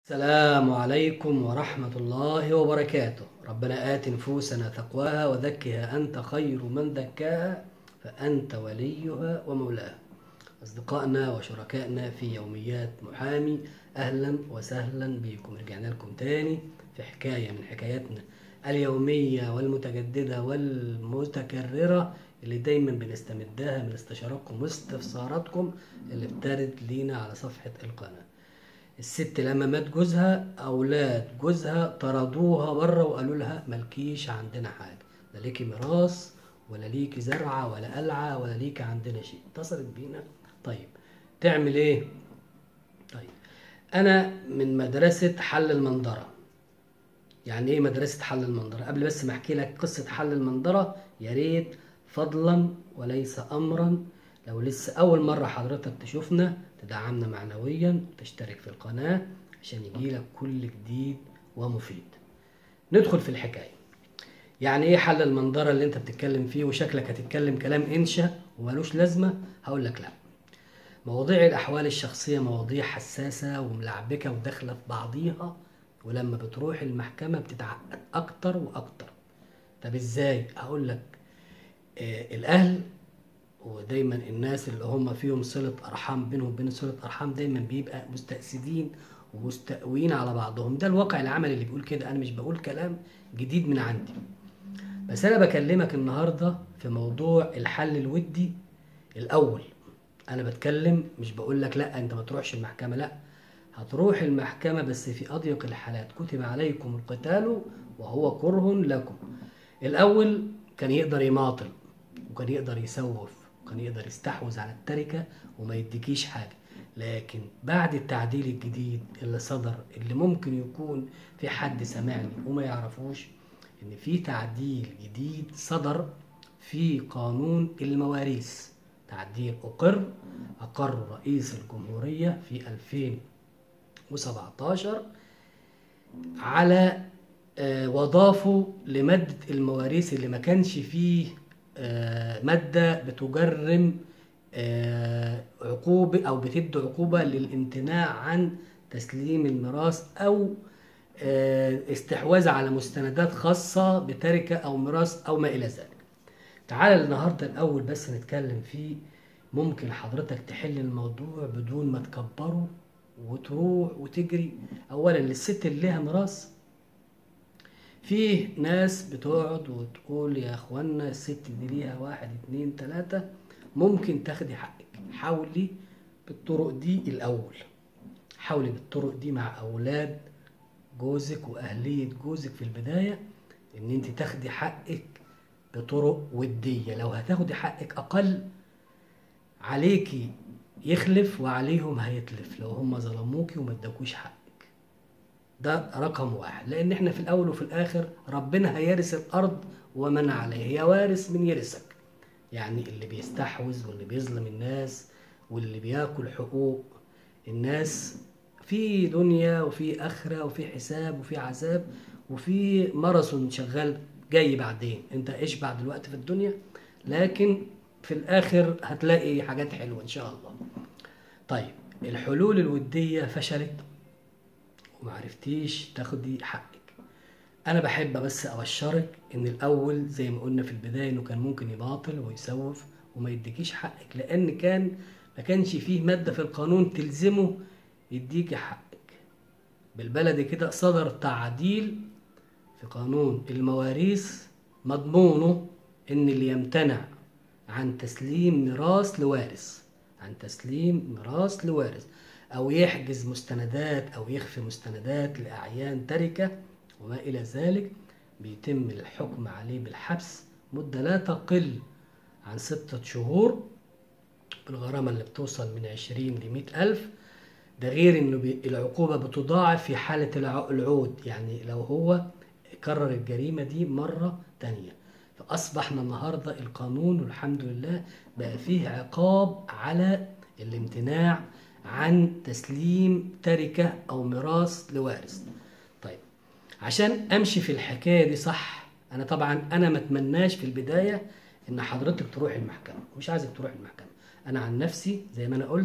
السلام عليكم ورحمة الله وبركاته ربنا آت نفوسنا تقواها وزكها أنت خير من زكاها فأنت وليها ومولاها أصدقائنا وشركائنا في يوميات محامي أهلا وسهلا بكم رجعنا لكم تاني في حكاية من حكاياتنا اليومية والمتجددة والمتكررة اللي دايما بنستمدها من استشاراتكم واستفساراتكم اللي بترد لينا على صفحة القناة الست لما مات جوزها اولاد جوزها طردوها بره وقالوا لها ملكيش عندنا حاجه لا ليكي ميراث ولا ليكي زرعه ولا قلعه ولا ليكي عندنا شيء اتصلت بينا طيب تعمل ايه طيب انا من مدرسه حل المنظره يعني ايه مدرسه حل المنظره قبل بس ما احكي لك قصه حل المنظره يا ريت فضلا وليس امرا لو لسه اول مره حضرتك تشوفنا تدعمنا معنويا وتشترك في القناه عشان يجيلك كل جديد ومفيد ندخل في الحكايه يعني ايه حل المنظره اللي انت بتتكلم فيه وشكلك هتتكلم كلام انشا ومالوش لازمه هقول لك لا مواضيع الاحوال الشخصيه مواضيع حساسه وملعبكه وداخله في بعضيها ولما بتروح المحكمه بتتعقد اكتر واكتر طب ازاي هقول لك آه الاهل ودايما الناس اللي هم فيهم صلة أرحام بينهم وبين صلة أرحام دايما بيبقى مستأسدين ومستقوين على بعضهم ده الواقع العملي اللي بيقول كده أنا مش بقول كلام جديد من عندي بس أنا بكلمك النهاردة في موضوع الحل الودي الأول أنا بتكلم مش بقول لك لا أنت ما تروحش المحكمة لا هتروح المحكمة بس في أضيق الحالات كتب عليكم القتال وهو كره لكم الأول كان يقدر يماطل وكان يقدر يسوف وكان يقدر يستحوذ على التركة وما يديكيش حاجة لكن بعد التعديل الجديد اللي صدر اللي ممكن يكون في حد سمعني وما يعرفوش ان في تعديل جديد صدر في قانون المواريث تعديل أقر أقر رئيس الجمهورية في 2017 على وضافه لمادة المواريث اللي ما كانش فيه مادة بتجرم عقوبة أو بتدي عقوبة للامتناع عن تسليم الميراث أو استحواذ على مستندات خاصة بتركة أو ميراث أو ما إلى ذلك. تعال النهاردة الأول بس نتكلم فيه ممكن حضرتك تحل الموضوع بدون ما تكبره وتروح وتجري أولا للست اللي ليها ميراث في ناس بتقعد وتقول يا اخوانا الست دي ليها واحد اتنين تلاتة ممكن تاخدي حقك حاولي بالطرق دي الاول حاولي بالطرق دي مع اولاد جوزك واهلية جوزك في البداية ان انت تاخدي حقك بطرق ودية لو هتاخدي حقك اقل عليكي يخلف وعليهم هيتلف لو هم ظلموكي وما اداكوش حقك ده رقم واحد لان احنا في الاول وفي الاخر ربنا هيرث الارض ومن عليها يا وارث من يرثك يعني اللي بيستحوذ واللي بيظلم الناس واللي بياكل حقوق الناس في دنيا وفي اخره وفي حساب وفي عذاب وفي ماراثون شغال جاي بعدين انت اشبع دلوقتي في الدنيا لكن في الاخر هتلاقي حاجات حلوه ان شاء الله طيب الحلول الوديه فشلت ومعرفتيش تاخدي حقك انا بحب بس ابشرك ان الاول زي ما قلنا في البدايه انه كان ممكن يباطل ويسوف وما يديكيش حقك لان كان ما كانش فيه ماده في القانون تلزمه يديكي حقك بالبلدي كده صدر تعديل في قانون المواريث مضمونه ان اللي يمتنع عن تسليم ميراث لوارث عن تسليم ميراث لوارث أو يحجز مستندات أو يخفي مستندات لأعيان تركة وما إلى ذلك بيتم الحكم عليه بالحبس مدة لا تقل عن ستة شهور بالغرامة اللي بتوصل من عشرين لمئة ألف ده غير إنه العقوبة بتضاعف في حالة العود يعني لو هو كرر الجريمة دي مرة تانية فأصبحنا النهاردة القانون والحمد لله بقى فيه عقاب على الامتناع عن تسليم تركة أو ميراث لوارث طيب عشان أمشي في الحكاية دي صح أنا طبعا أنا ما أتمناش في البداية إن حضرتك تروح المحكمة مش عايزك تروح المحكمة أنا عن نفسي زي ما أنا قلت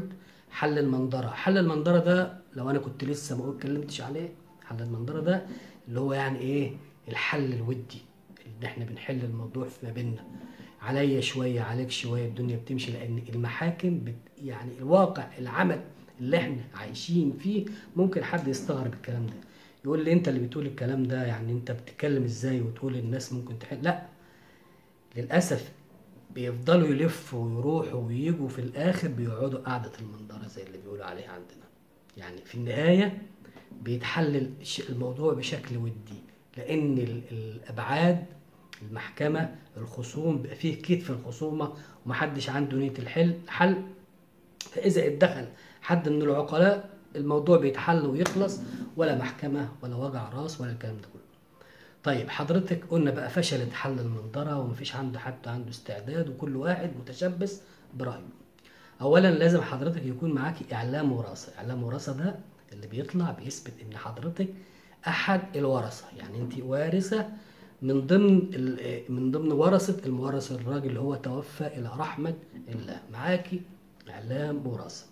حل المنظره حل المنظره ده لو انا كنت لسه ما اتكلمتش عليه حل المنظره ده اللي هو يعني ايه الحل الودي اللي احنا بنحل الموضوع فيما بيننا عليا شويه عليك شويه الدنيا بتمشي لان المحاكم بت يعني الواقع العمل اللي احنا عايشين فيه ممكن حد يستغرب الكلام ده يقول لي انت اللي بتقول الكلام ده يعني انت بتتكلم ازاي وتقول الناس ممكن تحل لا للاسف بيفضلوا يلفوا ويروحوا ويجوا في الاخر بيقعدوا قعده المنظره زي اللي بيقولوا عليها عندنا يعني في النهايه بيتحلل الش- الموضوع بشكل ودي لان ال- الابعاد المحكمه الخصوم بيبقى فيه كيد في الخصومه ومحدش عنده نيه الحل حل فاذا اتدخل حد من العقلاء الموضوع بيتحل ويخلص ولا محكمه ولا وجع راس ولا الكلام ده كله طيب حضرتك قلنا بقى فشلت حل المنظرة ومفيش عنده حد عنده استعداد وكل واحد متشبث برأيه أولا لازم حضرتك يكون معاكي إعلام وراثة إعلام وراثة ده اللي بيطلع بيثبت إن حضرتك أحد الورثة يعني أنت وارثة من ضمن ال- من ضمن ورثة المورث الراجل اللي هو توفى إلى رحمة الله معاكي إعلام وراثة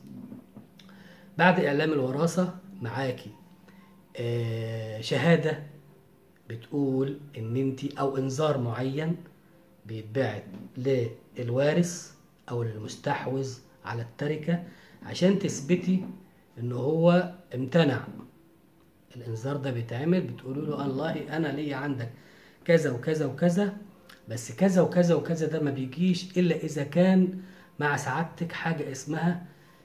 بعد إعلام الوراثة معاكي آه، شهادة بتقول ان انت او انذار معين بيتبعت للوارث او للمستحوذ على التركه عشان تثبتي ان هو امتنع الانذار ده بيتعمل بتقولوا له والله انا ليا عندك كذا وكذا وكذا بس كذا وكذا وكذا ده ما بيجيش الا اذا كان مع سعادتك حاجه اسمها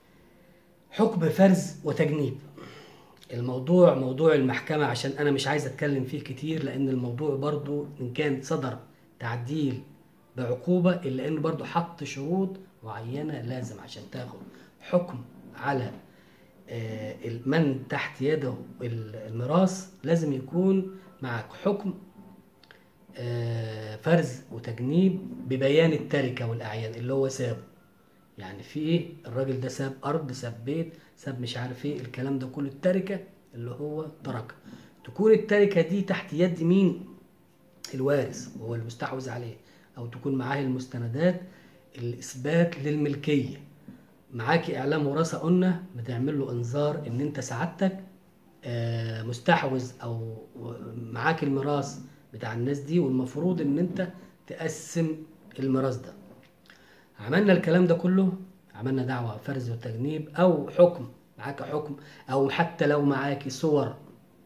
حكم فرز وتجنيب الموضوع موضوع المحكمة عشان أنا مش عايز أتكلم فيه كتير لأن الموضوع برضو إن كان صدر تعديل بعقوبة إلا إنه برضو حط شروط معينة لازم عشان تاخد حكم على آه، من تحت يده الميراث لازم يكون معك حكم آه، فرز وتجنيب ببيان التركة والأعيان اللي هو سابه يعني في ايه الراجل ده ساب ارض ساب بيت ساب مش عارف ايه الكلام ده كله التركه اللي هو تركها تكون التركه دي تحت يد مين الوارث وهو المستحوذ عليه او تكون معاه المستندات الاثبات للملكيه معاكي اعلام وراثه قلنا بتعمل له انذار ان انت سعادتك آه، مستحوذ او معاك الميراث بتاع الناس دي والمفروض ان انت تقسم الميراث ده عملنا الكلام ده كله عملنا دعوة فرز وتجنيب أو حكم معاك حكم أو حتى لو معاكي صور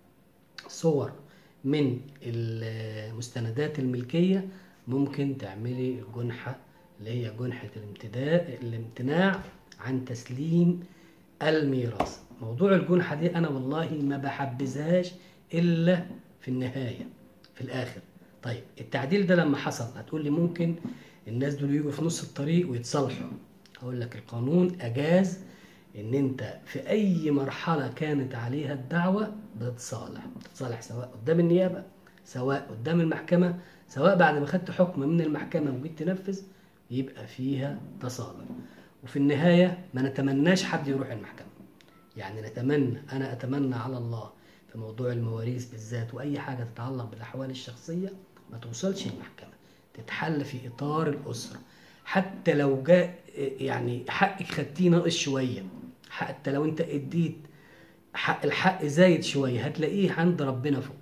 صور من المستندات الملكية ممكن تعملي الجنحة اللي هي جنحة الامتداء الامتناع عن تسليم الميراث موضوع الجنحة دي أنا والله ما بحبذهاش إلا في النهاية في الآخر طيب التعديل ده لما حصل هتقول لي ممكن الناس دول يجوا في نص الطريق ويتصالحوا هقول لك القانون أجاز إن أنت في أي مرحلة كانت عليها الدعوة بتتصالح بتتصالح سواء قدام النيابة سواء قدام المحكمة سواء بعد ما خدت حكم من المحكمة وجيت تنفذ يبقى فيها تصالح وفي النهاية ما نتمناش حد يروح المحكمة يعني نتمنى أنا أتمنى على الله في موضوع المواريث بالذات وأي حاجة تتعلق بالأحوال الشخصية ما توصلش المحكمة تتحل في إطار الأسرة حتى لو جاء يعني حقك خدتيه ناقص شوية حتى لو أنت اديت حق الحق زايد شوية هتلاقيه عند ربنا فوق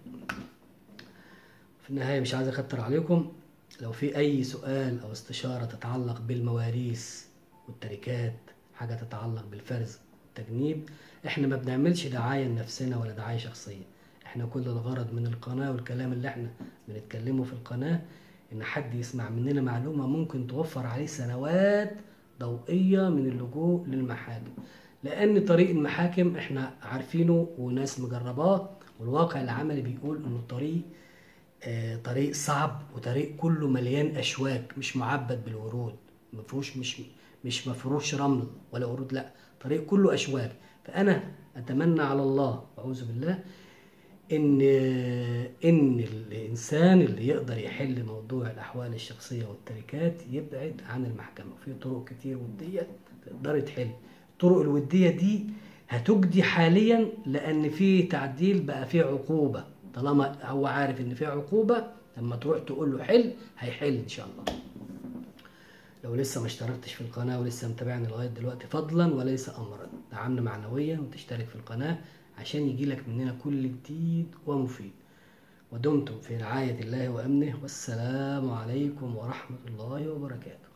في النهاية مش عايز أكتر عليكم لو في أي سؤال أو استشارة تتعلق بالمواريث والتركات حاجة تتعلق بالفرز والتجنيب احنا ما بنعملش دعاية لنفسنا ولا دعاية شخصية احنا كل الغرض من القناة والكلام اللي احنا بنتكلمه في القناة ان حد يسمع مننا معلومة ممكن توفر عليه سنوات ضوئية من اللجوء للمحاكم لان طريق المحاكم احنا عارفينه وناس مجرباه والواقع العملي بيقول انه طريق آه، طريق صعب وطريق كله مليان اشواك مش معبد بالورود مفروش مش مش مفروش رمل ولا ورود لا طريق كله اشواك فانا اتمنى على الله واعوذ بالله ان ان الانسان اللي يقدر يحل موضوع الاحوال الشخصيه والتركات يبعد عن المحكمه وفي طرق كتير وديه تقدر تحل الطرق الوديه دي هتجدي حاليا لان في تعديل بقى فيه عقوبه طالما هو عارف ان في عقوبه لما تروح تقول له حل هيحل ان شاء الله لو لسه ما اشتركتش في القناة ولسه متابعني لغاية دلوقتي فضلا وليس أمرا دعمنا معنويا وتشترك في القناة عشان يجيلك مننا كل جديد ومفيد ودمتم في رعاية الله وأمنه والسلام عليكم ورحمة الله وبركاته